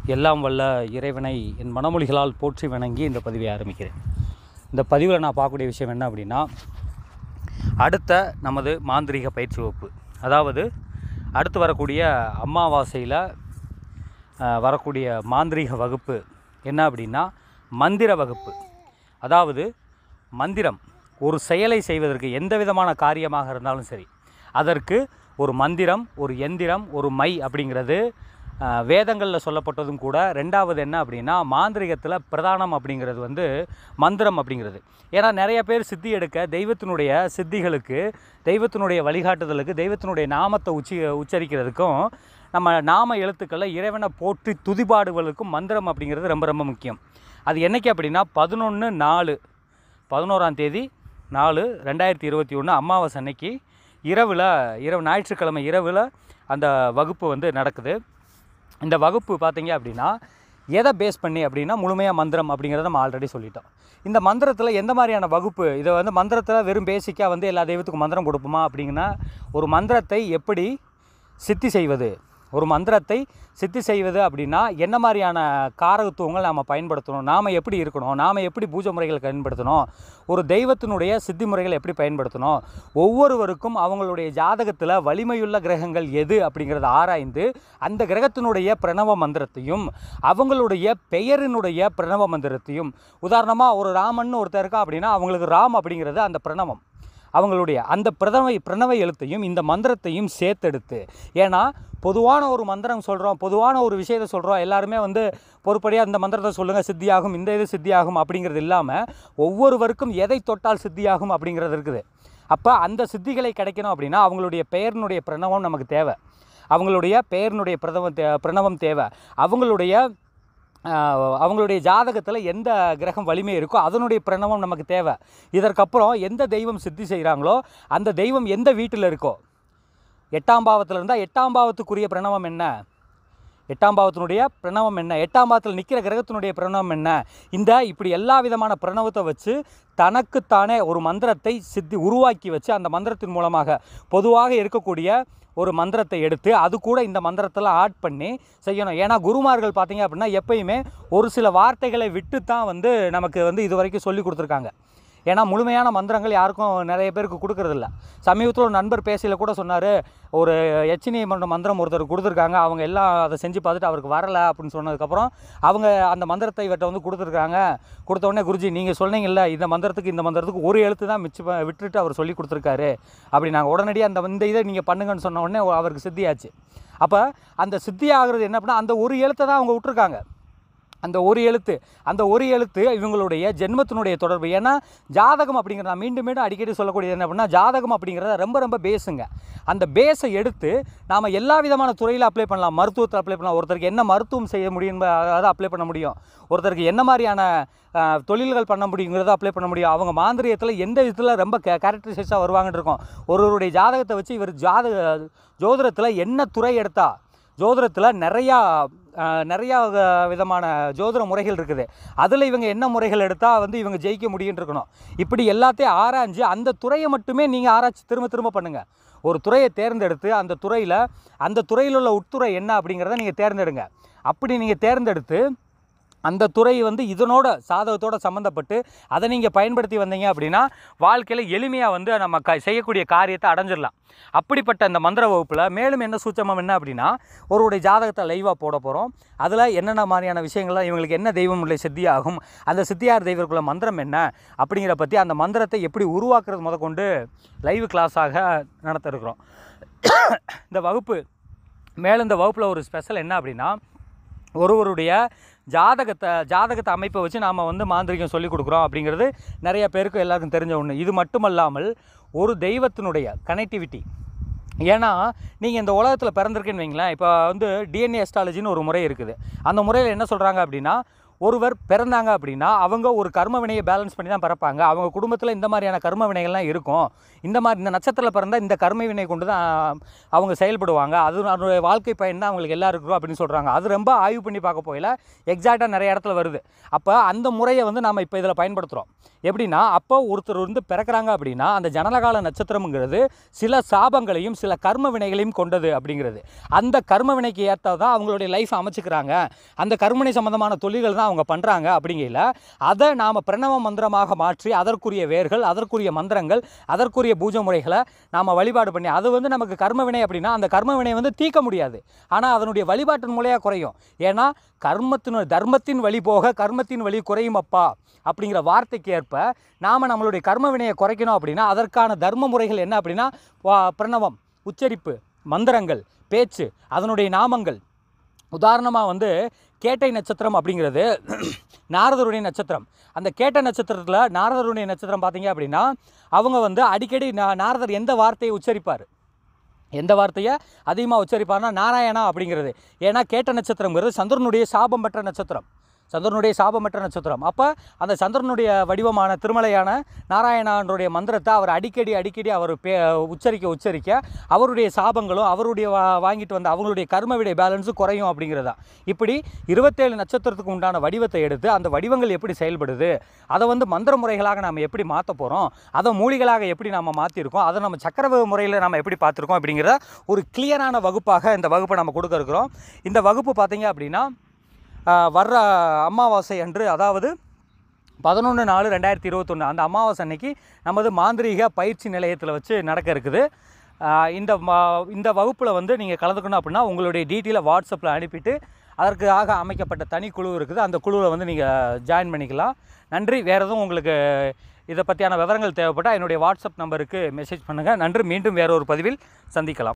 எல்லாம் வல்ல இறைவனை என் மனமொழிகளால் போற்றி வணங்கி இந்த பதிவை ஆரம்பிக்கிறேன் இந்த பதிவில் நான் பார்க்கக்கூடிய விஷயம் என்ன அப்படின்னா அடுத்த நமது மாந்திரீக பயிற்சி வகுப்பு அதாவது அடுத்து வரக்கூடிய அமாவாசையில் அஹ், வரக்கூடிய மாந்திரீக வகுப்பு என்ன அப்படின்னா மந்திர வகுப்பு அதாவது மந்திரம் ஒரு செயலை செய்வதற்கு எந்த விதமான காரியமாக இருந்தாலும் சரி அதற்கு ஒரு மந்திரம் ஒரு எந்திரம் ஒரு மை அப்படிங்கிறது அஹ், வேதங்களில் சொல்லப்பட்டதும் கூட ரெண்டாவது என்ன அப்படின்னா மாந்திரிகத்தில் பிரதானம் அப்படிங்கிறது வந்து மந்திரம் அப்படிங்கிறது ஏன்னா நிறைய பேர் சித்தி எடுக்க தெய்வத்தினுடைய சித்திகளுக்கு தெய்வத்தினுடைய வழிகாட்டுதலுக்கு தெய்வத்தினுடைய நாமத்தை உச்சி உச்சரிக்கிறதுக்கும் நம்ம நாம எழுத்துக்களில் இறைவனை போற்றி துதிபாடுவதற்கும் மந்திரம் அப்படிங்கிறது ரொம்ப ரொம்ப முக்கியம் அது என்னைக்கு அப்படின்னா பதினொன்று நாலு பதினோராம் தேதி நாலு ரெண்டாயிரத்தி இருபத்தி ஒன்று அமாவாசை அன்னைக்கு இரவில் இரவு ஞாயிற்றுக்கிழமை இரவில் அந்த வகுப்பு வந்து நடக்குது இந்த வகுப்பு பார்த்தீங்க அப்படின்னா எதை பேஸ் பண்ணி அப்படின்னா முழுமையாக மந்திரம் அப்படிங்கிறத நம்ம ஆல்ரெடி சொல்லிட்டோம் இந்த மந்திரத்தில் எந்த மாதிரியான வகுப்பு இதை வந்து மந்திரத்தில் வெறும் பேசிக்காக வந்து எல்லா தெய்வத்துக்கும் மந்திரம் கொடுப்போமா அப்படிங்கன்னா ஒரு மந்திரத்தை எப்படி சித்தி செய்வது ஒரு மந்திரத்தை சித்தி செய்வது அப்படின்னா என்ன மாதிரியான காரகத்துவங்கள் நாம் பயன்படுத்தணும் நாம் எப்படி இருக்கணும் நாம் எப்படி பூஜை முறைகளை பயன்படுத்தணும் ஒரு தெய்வத்தினுடைய சித்தி முறைகளை எப்படி பயன்படுத்தணும் ஒவ்வொருவருக்கும் அவங்களுடைய ஜாதகத்தில் வலிமையுள்ள கிரகங்கள் எது அப்படிங்கிறத ஆராய்ந்து அந்த கிரகத்தினுடைய பிரணவ மந்திரத்தையும் அவங்களுடைய பெயரினுடைய பிரணவ மந்திரத்தையும் உதாரணமாக ஒரு ராமன் ஒருத்தர் இருக்கா அப்படின்னா அவங்களுக்கு ராம் அப்படிங்கிறது அந்த பிரணவம் அவங்களுடைய அந்த பிரதம பிரணவ எழுத்தையும் இந்த மந்திரத்தையும் சேர்த்தெடுத்து ஏன்னா பொதுவான ஒரு மந்திரம் சொல்கிறோம் பொதுவான ஒரு விஷயத்தை சொல்கிறோம் எல்லாருமே வந்து பொறுப்படியாக இந்த மந்திரத்தை சொல்லுங்கள் சித்தியாகும் இந்த இது சித்தியாகும் அப்படிங்கிறது இல்லாமல் ஒவ்வொருவருக்கும் எதை தொட்டால் சித்தியாகும் அப்படிங்கிறது இருக்குது அப்போ அந்த சித்திகளை கிடைக்கணும் அப்படின்னா அவங்களுடைய பெயரினுடைய பிரணவம் நமக்கு தேவை அவங்களுடைய பெயரினுடைய பிரதம தே பிரணவம் தேவை அவங்களுடைய ஆஹ், அவங்களுடைய ஜாதகத்தில் எந்த கிரகம் வலிமை இருக்கோ அதனுடைய பிரணவம் நமக்கு தேவை இதற்கப்புறம் எந்த தெய்வம் சித்தி செய்கிறாங்களோ அந்த தெய்வம் எந்த வீட்டில் இருக்கோ எட்டாம் பாவத்தில் இருந்தால் எட்டாம் பாவத்துக்குரிய பிரணவம் என்ன எட்டாம் பாவத்தினுடைய பிரணவம் என்ன எட்டாம் பாவத்தில் நிற்கிற கிரகத்தினுடைய பிரணவம் என்ன இந்த இப்படி எல்லா விதமான பிரணவத்தை வச்சு தனக்குத்தானே ஒரு மந்திரத்தை சித்தி உருவாக்கி வச்சு அந்த மந்திரத்தின் மூலமாக பொதுவாக இருக்கக்கூடிய ஒரு மந்திரத்தை எடுத்து அது கூட இந்த மந்திரத்தில் ஆட் பண்ணி செய்யணும் ஏன்னா குருமார்கள் பார்த்தீங்க அப்படின்னா எப்பயுமே ஒரு சில வார்த்தைகளை விட்டு தான் வந்து நமக்கு வந்து இது வரைக்கும் சொல்லி கொடுத்துருக்காங்க ஏன்னா முழுமையான மந்திரங்கள் யாருக்கும் நிறைய பேருக்கு கொடுக்கறதில்ல சமீபத்தில் ஒரு நண்பர் பேசையில் கூட சொன்னார் ஒரு எச்சினி மன்ற மந்திரம் ஒருத்தர் கொடுத்துருக்காங்க அவங்க எல்லாம் அதை செஞ்சு பார்த்துட்டு அவருக்கு வரலை அப்படின்னு சொன்னதுக்கப்புறம் அவங்க அந்த மந்திரத்தை இவர்கிட்ட வந்து கொடுத்துருக்காங்க கொடுத்த உடனே குருஜி நீங்கள் சொன்னீங்கல்ல இந்த மந்திரத்துக்கு இந்த மந்திரத்துக்கு ஒரு எழுத்து தான் மிச்சம் விட்டுட்டு அவர் சொல்லி கொடுத்துருக்காரு அப்படி நாங்கள் உடனடியாக அந்த இந்த இதை நீங்கள் பண்ணுங்கன்னு சொன்ன உடனே அவருக்கு சித்தியாச்சு அப்போ அந்த சித்தி ஆகுறது என்ன அப்படின்னா அந்த ஒரு எழுத்தை தான் அவங்க விட்டுருக்காங்க அந்த ஒரு எழுத்து அந்த ஒரு எழுத்து இவங்களுடைய ஜென்மத்தினுடைய தொடர்பு ஏன்னா ஜாதகம் அப்படிங்கிறது நான் மீண்டும் மீண்டும் அடிக்கடி சொல்லக்கூடியது என்ன அப்படின்னா ஜாதகம் அப்படிங்கிறத ரொம்ப ரொம்ப பேஸுங்க அந்த பேஸை எடுத்து நாம் எல்லா விதமான துறையில் அப்ளை பண்ணலாம் மருத்துவத்தில் அப்ளை பண்ணலாம் ஒருத்தருக்கு என்ன மருத்துவம் செய்ய முடியும் அதை அப்ளை பண்ண முடியும் ஒருத்தருக்கு என்ன மாதிரியான அஹ், தொழில்கள் பண்ண முடியுங்கிறத அப்ளை பண்ண முடியும் அவங்க மாந்திரியத்தில் எந்த விதத்தில் ரொம்ப கே கேரக்டரிஸ்டாக வருவாங்கன்னு இருக்கும் ஒருவருடைய ஜாதகத்தை வச்சு இவர் ஜாதக ஜோதிடத்தில் என்ன துறை எடுத்தா ஜோதிடத்தில் நிறையா அஹ், நிறையா வ- விதமான ஜோதிட முறைகள் இருக்குது அதில் இவங்க என்ன முறைகள் எடுத்தால் வந்து இவங்க ஜெயிக்க முடியும்னு இருக்கணும் இப்படி எல்லாத்தையும் ஆராய்ஞ்சு அந்த துறையை மட்டுமே நீங்கள் ஆராய்ச்சி திரும்ப திரும்ப பண்ணுங்கள் ஒரு துறையை தேர்ந்தெடுத்து அந்த துறையில் அந்த துறையில் உள்ள உட்துறை என்ன அப்படிங்கிறத நீங்கள் தேர்ந்தெடுங்க அப்படி நீங்கள் தேர்ந்தெடுத்து அந்த துறை வந்து இதனோட சாதகத்தோட சம்மந்தப்பட்டு அதை நீங்கள் பயன்படுத்தி வந்தீங்க அப்படின்னா வாழ்க்கையில் எளிமையாக வந்து நம்ம க செய்யக்கூடிய காரியத்தை அடைஞ்சிடலாம் அப்படிப்பட்ட அந்த மந்திர வகுப்பில் மேலும் என்ன சூச்சமம் என்ன அப்படின்னா ஒருவருடைய ஜாதகத்தை லைவாக போட போகிறோம் அதில் என்னென்ன மாதிரியான விஷயங்கள்லாம் இவங்களுக்கு என்ன தெய்வம் உள்ள சித்தியாகும் அந்த சித்தியார் தெய்வருக்குள்ள மந்திரம் என்ன அப்படிங்கிற பற்றி அந்த மந்திரத்தை எப்படி உருவாக்குறது முதற்கொண்டு லைவ் கிளாஸாக நடத்த இருக்கிறோம் இந்த வகுப்பு மேலும் இந்த வகுப்பில் ஒரு ஸ்பெஷல் என்ன அப்படின்னா ஒருவருடைய ஜாதகத்தை ஜாதகத்தை அமைப்பை வச்சு நாம் வந்து மாந்திரிகம் சொல்லிக் கொடுக்குறோம் அப்படிங்கிறது நிறைய பேருக்கு எல்லாருக்கும் தெரிஞ்ச ஒன்று இது மட்டுமல்லாமல் ஒரு தெய்வத்தினுடைய கனெக்டிவிட்டி ஏன்னா நீங்கள் இந்த உலகத்தில் பிறந்திருக்கேன்னு வைங்களேன் இப்போ வந்து டிஎன்ஏ அஸ்ட்ராலஜின்னு ஒரு முறை இருக்குது அந்த முறையில் என்ன சொல்கிறாங்க அப்படின்னா ஒருவர் பிறந்தாங்க அப்படின்னா அவங்க ஒரு கர்ம வினையை பேலன்ஸ் பண்ணி தான் பிறப்பாங்க அவங்க குடும்பத்தில் இந்த மாதிரியான கர்ம வினைகள்லாம் இருக்கும் இந்த மாதிரி இந்த நட்சத்திரத்தில் பிறந்தால் இந்த கர்ம வினை கொண்டு தான் அவங்க செயல்படுவாங்க அது அதனுடைய வாழ்க்கை பயன் தான் அவங்களுக்கு எல்லாம் இருக்கும் அப்படின்னு சொல்கிறாங்க அது ரொம்ப ஆய்வு பண்ணி பார்க்க போயில எக்ஸாக்டாக நிறைய இடத்துல வருது அப்போ அந்த முறையை வந்து நாம் இப்போ இதில் பயன்படுத்துகிறோம் எப்படின்னா அப்போ ஒருத்தர் வந்து பிறக்கிறாங்க அப்படின்னா அந்த ஜனனகால நட்சத்திரம்ங்கிறது சில சாபங்களையும் சில கர்ம வினைகளையும் கொண்டது அப்படிங்கிறது அந்த கர்ம வினைக்கு ஏற்ற தான் அவங்களுடைய லைஃப் அமைச்சுக்கிறாங்க அந்த கர்மனை சம்பந்தமான தொழில்கள் தான் அவங்க பண்ணுறாங்க அப்படிங்கையில் அதை நாம் பிரணவ மந்திரமாக மாற்றி அதற்குரிய வேர்கள் அதற்குரிய மந்திரங்கள் அதற்குரிய பூஜை முறைகளை நாம் வழிபாடு பண்ணி அது வந்து நமக்கு கர்ம வினை அப்படின்னா அந்த கர்ம வினை வந்து தீர்க்க முடியாது ஆனால் அதனுடைய வழிபாட்டின் மூலையாக குறையும் ஏன்னா கர்மத்தின் தர்மத்தின் வழி போக கர்மத்தின் வழி குறையும் அப்பா அப்படிங்கிற வார்த்தைக்கு ஏற்ப நாம் நம்மளுடைய கர்ம வினையை குறைக்கணும் அப்படின்னா அதற்கான தர்ம முறைகள் என்ன அப்படின்னா வா- பிரணவம் உச்சரிப்பு மந்திரங்கள் பேச்சு அதனுடைய நாமங்கள் உதாரணமாக வந்து கேட்டை நட்சத்திரம் அப்படிங்கிறது நாரதருடைய நட்சத்திரம் அந்த கேட்டை நட்சத்திரத்தில் நாரதருடைய நட்சத்திரம் பார்த்தீங்க அப்படின்னா அவங்க வந்து அடிக்கடி நா- நாரதர் எந்த வார்த்தையை உச்சரிப்பார் எந்த வார்த்தையை அதிகமாக உச்சரிப்பார்னா நாராயணா அப்படிங்கிறது ஏன்னா கேட்ட நட்சத்திரங்கிறது சந்திரனுடைய சாபம் பெற்ற நட்சத்திரம் சந்திரனுடைய சாபமற்ற நட்சத்திரம் அப்போ அந்த சந்திரனுடைய வடிவமான திருமலையான நாராயணனுடைய மந்திரத்தை அவர் அடிக்கடி அடிக்கடி அவர் பே உச்சரிக்க உச்சரிக்க அவருடைய சாபங்களும் அவருடைய வா வாங்கிட்டு வந்த அவங்களுடைய கர்ம விடை பேலன்ஸும் குறையும் அப்படிங்கிறதா இப்படி இருபத்தேழு நட்சத்திரத்துக்கு உண்டான வடிவத்தை எடுத்து அந்த வடிவங்கள் எப்படி செயல்படுது அதை வந்து மந்திர முறைகளாக நாம் எப்படி மாற்ற போகிறோம் அதை மூலிகளாக எப்படி நம்ம மாற்றிருக்கோம் அதை நம்ம சக்கர முறையில் நம்ம எப்படி பார்த்துருக்கோம் அப்படிங்கிற ஒரு கிளியரான வகுப்பாக இந்த வகுப்பை நம்ம கொடுக்க இருக்கிறோம் இந்த வகுப்பு பார்த்தீங்க அப்படின்னா ஆஹ், வர்ற அமாவாசை அன்று அதாவது பதினொன்று நாலு ரெண்டாயிரத்தி இருபத்தொன்று அந்த அமாவாசை அன்னைக்கு நமது மாந்திரீக பயிற்சி நிலையத்தில் வச்சு நடக்க இருக்குது ஆஹ், இந்த மா இந்த வகுப்பில் வந்து நீங்கள் கலந்துக்கணும் அப்படின்னா உங்களுடைய டீட்டெயிலை வாட்ஸ்அப்பில் அனுப்பிட்டு அதற்காக அமைக்கப்பட்ட தனி குழு இருக்குது அந்த குழுவில் வந்து நீங்கள் ஜாயின் பண்ணிக்கலாம் நன்றி வேறு எதுவும் உங்களுக்கு இதை பற்றியான விவரங்கள் தேவைப்பட்டால் என்னுடைய வாட்ஸ்அப் நம்பருக்கு மெசேஜ் பண்ணுங்கள் நன்றி மீண்டும் வேற ஒரு பதிவில் சந்திக்கலாம்